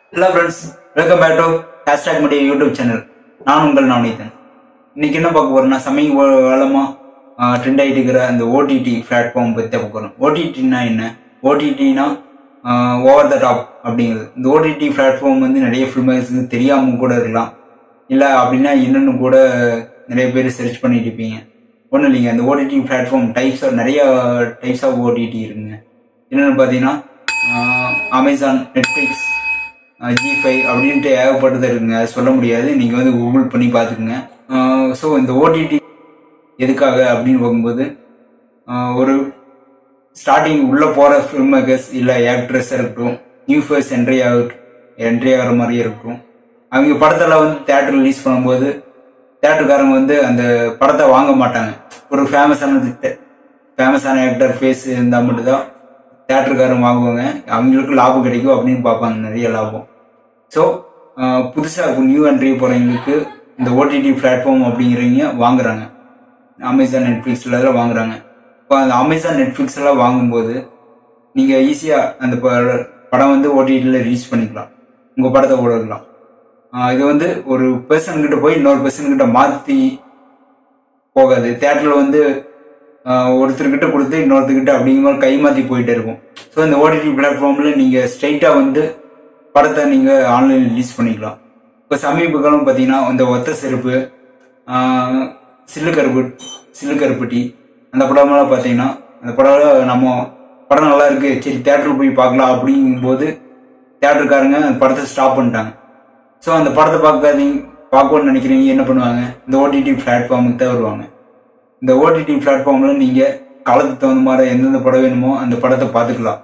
hello friends welcome back to hashtag media YouTube channel நான் உங்கள் நவநீதன் இன்னைக்கு என்ன பார்க்க போறோம்னா சமீப காலமாக ட்ரெண்ட் ஆகிட்டு இருக்கிற அந்த ஓடிடி பிளாட்ஃபார்ம் பற்றி பார்க்க போகிறோம் ஓடிடினா என்ன ஓடிடினா ஓவர் த டாப் அப்படிங்கிறது இந்த ஓடிடி பிளாட்ஃபார்ம் வந்து நிறைய ஃபில்மர்ஸுக்கு தெரியாமல் கூட இருக்கலாம் இல்லை அப்படின்னா என்னன்னு கூட நிறைய பேர் சர்ச் பண்ணிட்டு இருப்பீங்க ஒன்றும் இல்லைங்க அந்த ஓடிடி பிளாட்ஃபார்ம் டைப்ஸ் ஆஃப் நிறைய டைப்ஸ் ஆஃப் ஓடிடி இருக்குங்க என்னென்னு பார்த்தீங்கன்னா அமேசான் நெட்ஃப்ளிக்ஸ் ஜி ஃபைவ் அப்படின்ட்டு ஏகப்பட்டது இருக்குங்க அது சொல்ல முடியாது நீங்கள் வந்து கூகுள் பண்ணி பார்த்துக்குங்க ஸோ இந்த ஓடிடி எதுக்காக அப்படின்னு பார்க்கும்போது ஆஹ் ஒரு ஸ்டார்டிங் உள்ளே போகிற ஃபில்ம் மேக்கர்ஸ் இல்லை ஆக்ட்ரஸாக இருக்கட்டும் நியூ ஃபேஸ் என்ட்ரி ஆக என்ட்ரி ஆகிற மாதிரியே இருக்கட்டும் அவங்க படத்தில் வந்து தேட்டர் ரிலீஸ் பண்ணும்போது தேட்டருக்காரங்க வந்து அந்த படத்தை வாங்க மாட்டாங்க ஒரு ஃபேமஸான ஃபேமஸான ஆக்டர் ஃபேஸ் இருந்தால் மட்டும்தான் தேட்டருக்காரங்க வாங்குவாங்க அவங்களுக்கு லாபம் கிடைக்கும் அப்படின்னு பார்ப்பாங்க நிறைய லாபம் ஸோ புதுசாக நியூ என்ட்ரி போகிறவங்களுக்கு இந்த ஓடிடி பிளாட்ஃபார்ம் அப்படிங்கிறவங்க வாங்குறாங்க அமேசான் நெட்ஃப்ளிக்ஸில் எல்லாம் வாங்குறாங்க இப்போ அந்த அமேசான் நெட்ஃப்ளிக்ஸ் எல்லாம் வாங்கும்போது நீங்கள் ஈஸியாக அந்த ப- படம் வந்து ஓடிடியில் ரிலீஸ் பண்ணிக்கலாம் உங்கள் படத்தை ஓடலாம் இது வந்து ஒரு பர்சன் கிட்ட போய் இன்னொரு பர்சன் கிட்ட மாற்றி போகாது தேட்டரில் வந்து ஆஹ், ஒருத்தர்கிட்ட கொடுத்து இன்னொருத்தர்கிட்ட அப்படிங்கிற மாதிரி கை மாற்றி போயிட்டே இருக்கும் ஸோ இந்த ஓடிடி பிளாட்ஃபார்மில் நீங்கள் ஸ்ட்ரைட்டாக வந்து படத்தை நீங்கள் ஆன்லைனில் ரிலீஸ் பண்ணிக்கலாம் இப்போ சமீப காலம் பார்த்தீங்கன்னா இந்த ஒத்த செருப்பு ஆஹ், சில்லு கருப்பு சில்லு கருப்பட்டி அந்த படமெல்லாம் பார்த்தீங்கன்னா அந்த படம் நம்ம படம் நல்லா இருக்கு சரி தேட்டருக்கு போய் பார்க்கலாம் அப்படிங்கும்போது தேட்டருக்காரங்க அந்த படத்தை ஸ்டாப் பண்ணிட்டாங்க ஸோ அந்த படத்தை பார்க்காதீங்க பார்க்கணும்னு நினைக்கிறீங்க என்ன பண்ணுவாங்க இந்த ஓடிடி பிளாட்ஃபார்முக்கு தான் வருவாங்க இந்த ஓடிடி பிளாட்ஃபார்மில் நீங்கள் காலத்துக்கு தகுந்த மாதிரி எந்தெந்த படம் வேணுமோ அந்த படத்தை பார்த்துக்கலாம்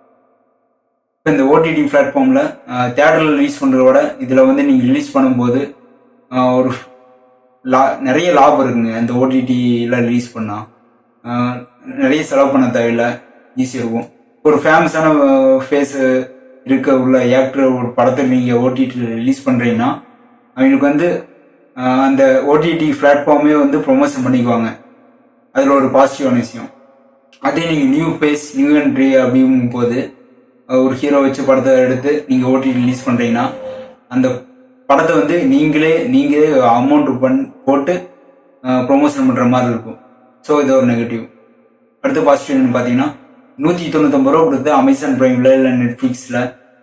இப்போ இந்த ஓடிடி பிளாட்ஃபார்மில் தேட்டரில் ரிலீஸ் பண்ணுறத விட இதில் வந்து நீங்கள் ரிலீஸ் பண்ணும்போது ஆஹ், ஒரு லா நிறைய லாபம் இருக்குங்க இந்த ஓடிடியில் ரிலீஸ் பண்ணால் நிறைய செலவு பண்ண தேவையில்லை ஈஸியாக இருக்கும் ஒரு ஃபேமஸான ஃபேஸ் இருக்க உள்ள ஆக்டர் ஒரு படத்தை நீங்கள் ஓடிடியில் ரிலீஸ் பண்ணுறீங்கன்னா அவங்களுக்கு வந்து ஆஹ், அந்த ஓடிடி பிளாட்ஃபார்மே வந்து ப்ரொமோஷன் பண்ணிக்குவாங்க அதில் ஒரு பாசிட்டிவான விஷயம் அதே நீங்கள் நியூ ஃபேஸ் நியூ என்ட்ரி அப்படிங்கும் போது அஹ், ஒரு ஹீரோ வச்சு படத்தை எடுத்து நீங்கள் ஓடிடி ரிலீஸ் பண்ணுறீங்கன்னா அந்த படத்தை வந்து நீங்களே நீங்களே அமௌண்ட் பண் போட்டு ப்ரொமோஷன் பண்ணுற மாதிரி இருக்கும் ஸோ இது ஒரு நெகட்டிவ் அடுத்த பாசிட்டிவ் பார்த்தீங்கன்னா நூற்றி தொண்ணூத்தொம்பது ரூபா கொடுத்து அமேசான் ப்ரைமில் இல்லை நெட்ஃப்ளிக்ஸில்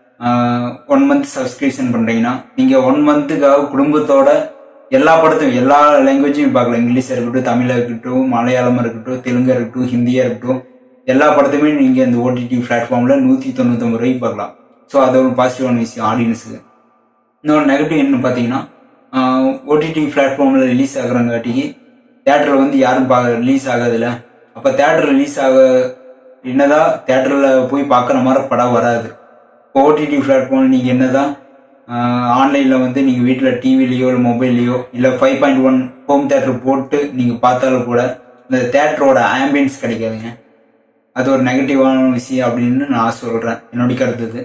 ஒன் மந்த் சப்ஸ்கிரிப்ஷன் பண்ணுறீங்கன்னா நீங்கள் ஒன் மந்த்துக்காக குடும்பத்தோட எல்லா படத்தையும் எல்லா லாங்குவேஜையும் பார்க்கலாம் இங்கிலீஷாக இருக்கட்டும் தமிழாக இருக்கட்டும் மலையாளமாக இருக்கட்டும் தெலுங்காக இருக்கட்டும் ஹிந்தியாக இருக்கட்டும் எல்லா படத்தையுமே நீங்கள் இந்த ஓடிடி பிளாட்ஃபார்மில் நூற்றி தொண்ணூத்தொம்பது ரூபாய்க்கு பார்க்கலாம் ஸோ அது ஒரு பாசிட்டிவான விஷயம் ஆடியன்ஸுக்கு இன்னொரு நெகட்டிவ் என்ன பார்த்தீங்கன்னா ஓடிடி பிளாட்ஃபார்மில் ரிலீஸ் ஆகுறங்காட்டிக்கு தேட்டரில் வந்து யாரும் பா ரிலீஸ் ஆகாதுல்ல அப்போ தேட்டர் ரிலீஸ் ஆக என்னதான் தேட்டரில் போய் பார்க்குற மாதிரி படம் வராது இப்போ ஓடிடி பிளாட்ஃபார்ம் நீங்கள் என்னதான் ஆன்லைனில் வந்து நீங்கள் வீட்டில் டிவிலேயோ இல்லை மொபைல்லையோ இல்லை five point one home theatre போட்டு நீங்கள் பார்த்தாலும் கூட இந்த தேட்டரோட ஆம்பியன்ஸ் கிடைக்காதுங்க அது ஒரு நெகட்டிவான விஷயம் அப்படின்னு நான் சொல்கிறேன் என்னுடைய கருத்து இது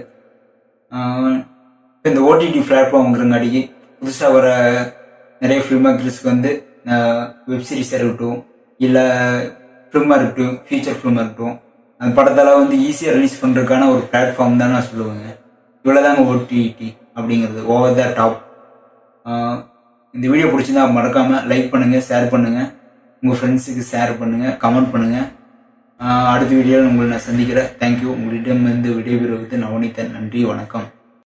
ஆஹ் இப்ப இந்த ஓடிடி பிளாட்ஃபார்ம்ங்கிறங்காடிக்கு புதுசாக வர நிறைய ஃபில்ம் ஆக்டர்ஸ்க்கு வந்து வெப் சீரிஸாக இருக்கட்டும் இல்லை ஃபில்மாக இருக்கட்டும் ஃபீச்சர் ஃபில்மாக இருக்கட்டும் அந்த படத்தெல்லாம் வந்து ஈஸியாக ரிலீஸ் பண்ணுறதுக்கான ஒரு பிளாட்ஃபார்ம் தான் நான் சொல்லுவேங்க இவ்வளோதாங்க ஓடிடி அப்படிங்கிறது ஓவர் த டாப் இந்த வீடியோ பிடிச்சிருந்தா மறக்காமல் லைக் பண்ணுங்கள் ஷேர் பண்ணுங்கள் உங்கள் ஃப்ரெண்ட்ஸுக்கு ஷேர் பண்ணுங்கள் கமெண்ட் பண்ணுங்கள் அடுத்த வீடியோவில் உங்களை நான் சந்திக்கிறேன் தேங்க்யூ உங்களிடம் இருந்து விடைபெறுவது நவனிதன் நன்றி வணக்கம்